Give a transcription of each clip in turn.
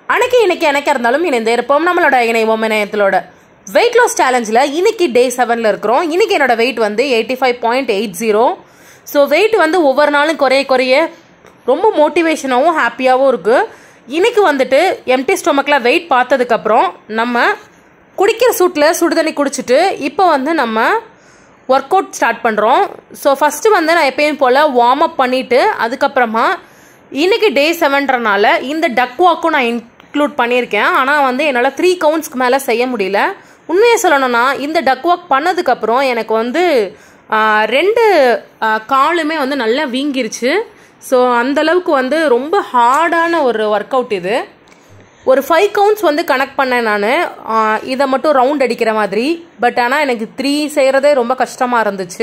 அன்னைக்கு இன்னைக்கு எனக்கு இருந்தாலும் இணைந்து இருப்போம் நம்மளோட இணைவோம் இணையத்திலோட வெயிட் லாஸ் சேலஞ்சில் இன்னைக்கு டே செவனில் இருக்கிறோம் இன்னைக்கு என்னோட வெயிட் வந்து eighty five point eight zero so weight வந்து ஒவ்வொரு நாளும் குறைய குறைய ரொம்ப மோட்டிவேஷனாகவும் ஹாப்பியாகவும் இருக்குது இன்னைக்கு வந்துட்டு எம்டி ஸ்டொமக்கில் வெயிட் பார்த்ததுக்கப்புறம் நம்ம குடிக்கிற சூட்டில் சுடுதண்ணி குடிச்சிட்டு இப்போ வந்து நம்ம ஒர்க் அவுட் ஸ்டார்ட் பண்ணுறோம் ஸோ ஃபஸ்ட்டு வந்து நான் எப்பயும் போல் வார்ம் அப் பண்ணிவிட்டு அதுக்கப்புறமா இன்னைக்கு டே செவன்றனால இந்த டக் வாக்கும் நான் இன்க்ளூட் பண்ணியிருக்கேன் ஆனால் வந்து என்னால் த்ரீ கவுண்ட்ஸ்க்கு மேலே செய்ய முடியல உண்மையை சொல்லணும்னா இந்த டக் வாக் பண்ணதுக்கப்புறம் எனக்கு வந்து ஆஹ், ரெண்டு ஆஹ், காலுமே வந்து நல்லா வீங்கிருச்சு ஸோ அந்தளவுக்கு வந்து ரொம்ப ஹார்டான ஒரு ஒர்க் அவுட் இது ஒரு ஃபைவ் கவுண்ட்ஸ் வந்து கனெக்ட் பண்ணேன் நான் இதை மட்டும் ரவுண்ட் அடிக்கிற மாதிரி பட் ஆனால் எனக்கு த்ரீ செய்கிறதே ரொம்ப கஷ்டமாக இருந்துச்சு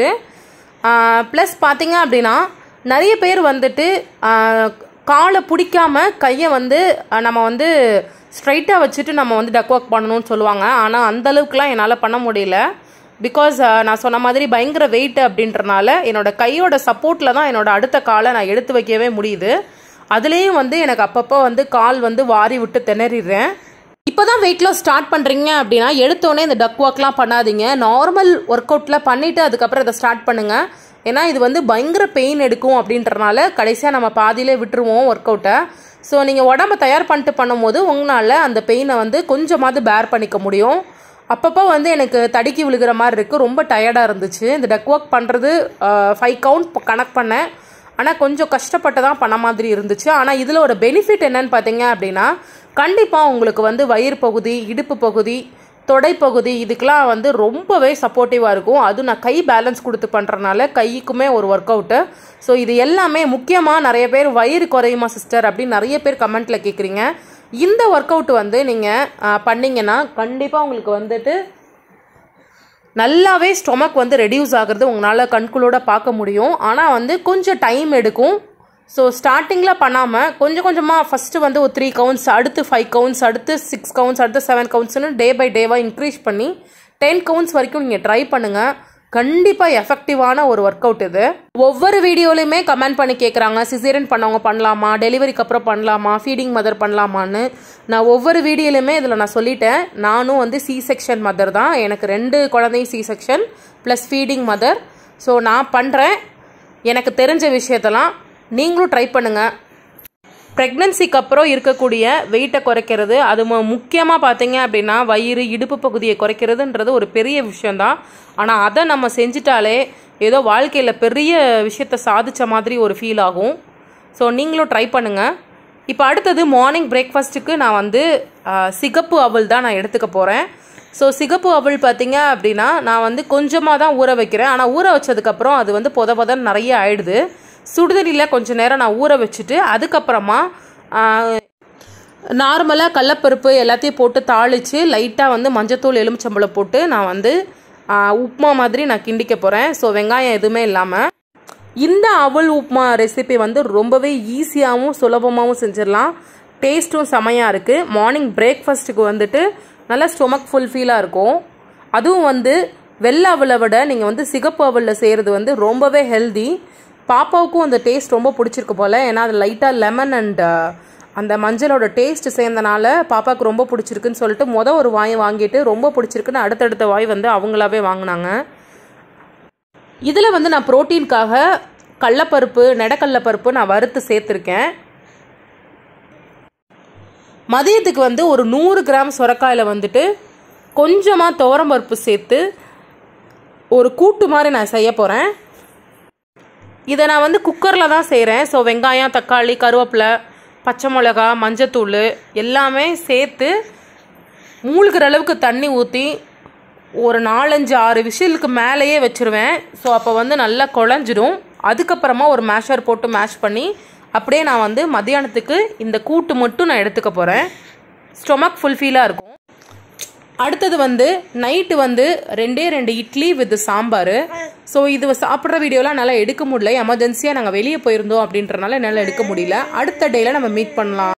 ப்ளஸ் பார்த்தீங்க அப்படின்னா நிறைய பேர் வந்துட்டு ஆஹ், காலை பிடிக்காம கையை வந்து ஆஹ், நம்ம வந்து ஸ்ட்ரைட்டாக வச்சுட்டு நம்ம வந்து டக் ஒர்க் பண்ணணும்னு சொல்லுவாங்க ஆனால் அந்த அளவுக்குலாம் என்னால் பண்ண முடியல பிகாஸ் நான் சொன்ன மாதிரி பயங்கர வெயிட் அப்படின்றனால என்னோட கையோட சப்போர்ட்டில் தான் என்னோட அடுத்த காலை நான் எடுத்து வைக்கவே முடியுது அதுலேயும் வந்து எனக்கு அப்பப்போ வந்து கால் வந்து வாரி விட்டு திணறிடுறேன் இப்போ தான் வெயிட் லாஸ் ஸ்டார்ட் பண்ணுறீங்க அப்படின்னா எடுத்தோடனே இந்த டக் ஒர்க்லாம் பண்ணாதீங்க நார்மல் ஒர்க் அவுட்டில் பண்ணிவிட்டு அதுக்கப்புறம் இதை ஸ்டார்ட் பண்ணுங்கள் ஏன்னா இது வந்து பயங்கர பெயின் எடுக்கும் அப்படின்றனால கடைசியாக நம்ம பாதியிலே விட்டுருவோம் ஒர்க் அவுட்டை ஸோ நீங்கள் உடம்ப தயார் பண்ணிட்டு பண்ணும்போது உங்களால் அந்த பெயினை வந்து கொஞ்சமாவது பேர் பண்ணிக்க முடியும் அப்பப்போ வந்து எனக்கு தடுக்கி விழுகிற மாதிரி இருக்குது ரொம்ப டயர்டாக இருந்துச்சு இந்த டக் ஒர்க் பண்ணுறது ஃபைவ் கவுண்ட் கனெக்ட் பண்ணேன் ஆனால் கொஞ்சம் கஷ்டப்பட்டு தான் பண்ண மாதிரி இருந்துச்சு ஆனால் இதில் ஒரு பெனிஃபிட் என்னன்னு பார்த்தீங்க அப்படின்னா கண்டிப்பாக உங்களுக்கு வந்து வயிறு பகுதி இடுப்பு பகுதி தொடைப்பகுதி இதுக்கெலாம் வந்து ரொம்பவே சப்போர்ட்டிவாக இருக்கும் அதுவும் நான் கை பேலன்ஸ் கொடுத்து பண்ணுறனால கைக்குமே ஒரு ஒர்க் அவுட்டு ஸோ இது எல்லாமே முக்கியமாக நிறைய பேர் வயிறு குறையுமா சிஸ்டர் அப்படின்னு நிறைய பேர் கமெண்ட்டில் கேட்குறீங்க இந்த ஒர்க் அவுட் வந்து நீங்கள் பண்ணீங்கன்னா கண்டிப்பாக உங்களுக்கு வந்துட்டு நல்லாவே ஸ்டொமக் வந்து ரெடியூஸ் ஆகுறது உங்களால் கண்குளோட பார்க்க முடியும் ஆனால் வந்து கொஞ்சம் டைம் எடுக்கும் ஸோ ஸ்டார்டிங்கில் பண்ணாமல் கொஞ்சம் கொஞ்சமாக ஃபஸ்ட்டு வந்து ஒரு த்ரீ கவுண்ட்ஸ் அடுத்து ஃபைவ் கவுண்ட்ஸ் அடுத்து சிக்ஸ் கவுண்ட்ஸ் அடுத்து செவன் கவுண்ட்ஸ்னு டே பை டேவாக இன்க்ரீஸ் பண்ணி டென் கவுண்ட்ஸ் வரைக்கும் நீங்கள் ட்ரை பண்ணுங்கள் கண்டிப்பாக எஃபெக்டிவான ஒரு ஒர்க் அவுட் இது ஒவ்வொரு வீடியோலையுமே கமெண்ட் பண்ணி கேட்குறாங்க சிசேரியன் பண்ணவங்க பண்ணலாமா டெலிவரிக்கு அப்புறம் பண்ணலாமா ஃபீடிங் மதர் பண்ணலாமான்னு நான் ஒவ்வொரு வீடியோலையுமே இதில் நான் சொல்லிட்டேன் நானும் வந்து சி செக்ஷன் மதர் தான் எனக்கு ரெண்டு குழந்தையும் C section plus feeding mother so நான் பண்ணுறேன் எனக்கு தெரிஞ்ச விஷயத்தெல்லாம் நீங்களும் ட்ரை பண்ணுங்கள் ப்ரெக்னன்சிக்கு அப்புறம் இருக்கக்கூடிய வெயிட்டை குறைக்கிறது அது முக்கியமாக பார்த்தீங்க அப்படின்னா வயிறு இடுப்பு பகுதியை குறைக்கிறதுன்றது ஒரு பெரிய விஷயந்தான் ஆனால் அதை நம்ம செஞ்சிட்டாலே ஏதோ வாழ்க்கையில் பெரிய விஷயத்த சாதித்த மாதிரி ஒரு ஃபீல் ஆகும் ஸோ நீங்களும் ட்ரை பண்ணுங்கள் இப்போ அடுத்தது மார்னிங் பிரேக்ஃபாஸ்ட்டுக்கு நான் வந்து ஆ, சிகப்பு அவல் தான் நான் எடுத்துக்க போகிறேன் ஸோ சிகப்பு அவல் பார்த்தீங்க அப்படின்னா நான் வந்து கொஞ்சமாக தான் ஊற வைக்கிறேன் ஆனால் ஊற வச்சதுக்கப்புறம் அது வந்து பொத பொதன்னு நிறைய ஆயிடுது சுடுதண்ணியில் கொஞ்ச நேரம் நான் ஊற வச்சுட்டு அதுக்கப்புறமா நார்மலாக கடலப்பருப்பு எல்லாத்தையும் போட்டு தாளித்து லைட்டாக வந்து மஞ்சத்தூள் எலுமிச்சம்பழம் போட்டு நான் வந்து ஆ, உப்புமா மாதிரி நான் கிண்டிக்க போகிறேன் ஸோ வெங்காயம் எதுவுமே இல்லாமல் இந்த அவல் உப்புமா ரெசிபி வந்து ரொம்பவே ஈஸியாகவும் சுலபமாகவும் செஞ்சிடலாம் டேஸ்ட்டும் செமையாக இருக்குது மார்னிங் பிரேக்ஃபாஸ்ட்டுக்கு வந்துட்டு நல்லா ஸ்டொமக் ஃபுல்ஃபீலாக இருக்கும் அதுவும் வந்து வெள்ளை அவலை விட நீங்கள் வந்து சிகப்பு அவலில் செய்கிறது வந்து ரொம்பவே ஹெல்தி பாப்பாவுக்கும் அந்த டேஸ்ட் ரொம்ப பிடிச்சிருக்கு போல் ஏன்னா அது லைட்டாக லெமன் அண்ட் அந்த மஞ்சளோட டேஸ்ட் சேர்ந்தனால பாப்பாவுக்கு ரொம்ப பிடிச்சிருக்குன்னு சொல்லிட்டு மொதல் ஒரு வாய் வாங்கிட்டு ரொம்ப பிடிச்சிருக்குன்னு அடுத்தடுத்த வாய் வந்து அவங்களாவே வாங்கினாங்க இதில் வந்து நான் புரோட்டீனுக்காக கடலப்பருப்பு நெடக்கடலப்பருப்பு நான் வறுத்து சேர்த்துருக்கேன் மதியத்துக்கு வந்து ஒரு நூறு கிராம் சுரக்காயில் வந்துட்டு கொஞ்சமாக துவரம்பருப்பு சேர்த்து ஒரு கூட்டு மாதிரி நான் செய்ய போகிறேன் இதை நான் வந்து குக்கரில் தான் செய்கிறேன் ஸோ வெங்காயம் தக்காளி கருவேப்பிலை பச்சை மிளகா மஞ்சத்தூள் எல்லாமே சேர்த்து மூழ்கிற அளவுக்கு தண்ணி ஊற்றி ஒரு நாலஞ்சு ஆறு விசிலுக்கு மேலேயே வச்சுருவேன் ஸோ அப்போ வந்து நல்லா குழஞ்சிடும் அதுக்கப்புறமா ஒரு மேஷர் போட்டு மேஷ் பண்ணி அப்படியே நான் வந்து மத்தியானத்துக்கு இந்த கூட்டு மட்டும் நான் எடுத்துக்க போகிறேன் ஸ்டொமக் ஃபுல்ஃபீலாக இருக்கும் அடுத்தது வந்து நைட்டு வந்து ரெண்டே ரெண்டு இட்லி வித் சாம்பார் ஸோ இது சாப்பிட்ற வீடியோலாம் என்னால் எடுக்க முடியல எமர்ஜென்சியாக நாங்கள் வெளியே போயிருந்தோம் அப்படின்றனால என்னால் எடுக்க முடியல அடுத்த டேயில் நம்ம மீட் பண்ணலாம்